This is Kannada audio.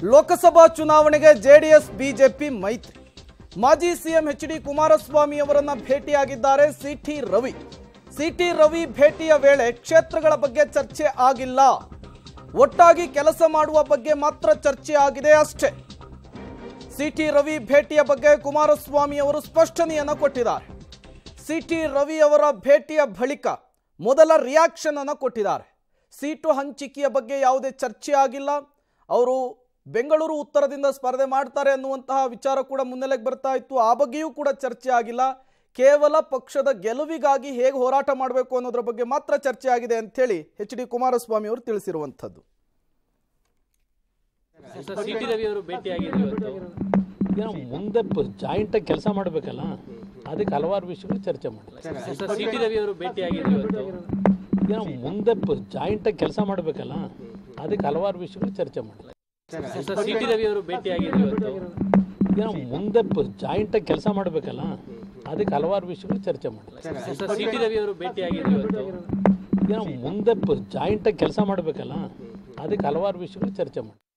ಲೋಕಸಭಾ ಚುನಾವಣೆಗೆ ಜೆಡಿಎಸ್ ಬಿಜೆಪಿ ಮೈತ್ರಿ ಮಾಜಿ ಸಿಎಂ ಎಚ್ ಡಿ ಕುಮಾರಸ್ವಾಮಿ ಅವರನ್ನ ಭೇಟಿಯಾಗಿದ್ದಾರೆ ಸಿಟಿ ರವಿ ಸಿಟಿ ರವಿ ಭೇಟಿಯ ವೇಳೆ ಕ್ಷೇತ್ರಗಳ ಬಗ್ಗೆ ಚರ್ಚೆ ಆಗಿಲ್ಲ ಒಟ್ಟಾಗಿ ಕೆಲಸ ಮಾಡುವ ಬಗ್ಗೆ ಮಾತ್ರ ಚರ್ಚೆ ಆಗಿದೆ ಅಷ್ಟೇ ಸಿಟಿ ರವಿ ಭೇಟಿಯ ಬಗ್ಗೆ ಕುಮಾರಸ್ವಾಮಿ ಅವರು ಸ್ಪಷ್ಟನೆಯನ್ನ ಕೊಟ್ಟಿದ್ದಾರೆ ಸಿಟಿ ರವಿ ಅವರ ಭೇಟಿಯ ಬಳಿಕ ಮೊದಲ ರಿಯಾಕ್ಷನ್ ಅನ್ನು ಕೊಟ್ಟಿದ್ದಾರೆ ಸೀಟು ಹಂಚಿಕೆಯ ಬಗ್ಗೆ ಯಾವುದೇ ಚರ್ಚೆ ಆಗಿಲ್ಲ ಅವರು ಬೆಂಗಳೂರು ಉತ್ತರದಿಂದ ಸ್ಪರ್ಧೆ ಮಾಡ್ತಾರೆ ಅನ್ನುವಂತಹ ವಿಚಾರ ಕೂಡ ಮುನ್ನೆಲೆಗೆ ಬರ್ತಾ ಇತ್ತು ಆ ಬಗ್ಗೆಯೂ ಕೂಡ ಚರ್ಚೆ ಆಗಿಲ್ಲ ಕೇವಲ ಪಕ್ಷದ ಗೆಲುವಿಗಾಗಿ ಹೇಗೆ ಹೋರಾಟ ಮಾಡಬೇಕು ಅನ್ನೋದ್ರ ಬಗ್ಗೆ ಮಾತ್ರ ಚರ್ಚೆ ಆಗಿದೆ ಅಂತೇಳಿ ಎಚ್ ಡಿ ಕುಮಾರಸ್ವಾಮಿ ಅವರು ತಿಳಿಸಿರುವಂಥದ್ದು ಸಿಟಿ ರವಿ ಅವರು ಭೇಟಿಯಾಗಿದ್ರು ಇವತ್ತು ಏನೋ ಮುಂದೆ ಜಾಯಿಂಟಾಗಿ ಕೆಲಸ ಮಾಡಬೇಕಲ್ಲ ಅದಕ್ಕೆ ಹಲವಾರು ವಿಷಯಗಳು ಚರ್ಚೆ ಮಾಡಿ ಸರ್ ಸಿಟಿ ರವಿ ಅವರು ಭೇಟಿಯಾಗಿದ್ರು ಇವತ್ತು ಏನೋ ಮುಂದೆ ಜಾಯಿಂಟಾಗಿ ಕೆಲಸ ಮಾಡಬೇಕಲ್ಲ ಅದಕ್ಕೆ ಹಲವಾರು ವಿಷಯಗಳು ಚರ್ಚೆ ಮಾಡಿ ಸರ್ ಸಿಟಿ ರವಿ ಅವರು ಭೇಟಿಯಾಗಿದ್ರು ಇವತ್ತು ಏನೋ ಮುಂದೆ ಜಾಯಿಂಟಾಗಿ ಕೆಲಸ ಮಾಡಬೇಕಲ್ಲ ಅದಕ್ಕೆ ಹಲವಾರು ವಿಷಯಗಳು ಚರ್ಚೆ ಮಾಡಿ ಸರ್ ಸಿಟಿ ರವಿ ಅವರು ಭೇಟಿಯಾಗಿದ್ರು ಇವತ್ತು ಏನೋ ಮುಂದೆ ಜಾಯಿಂಟಾಗಿ ಕೆಲಸ ಮಾಡಬೇಕಲ್ಲ ಅದಕ್ಕೆ ಹಲವಾರು ವಿಷಯಗಳು ಚರ್ಚೆ ಮಾಡಿ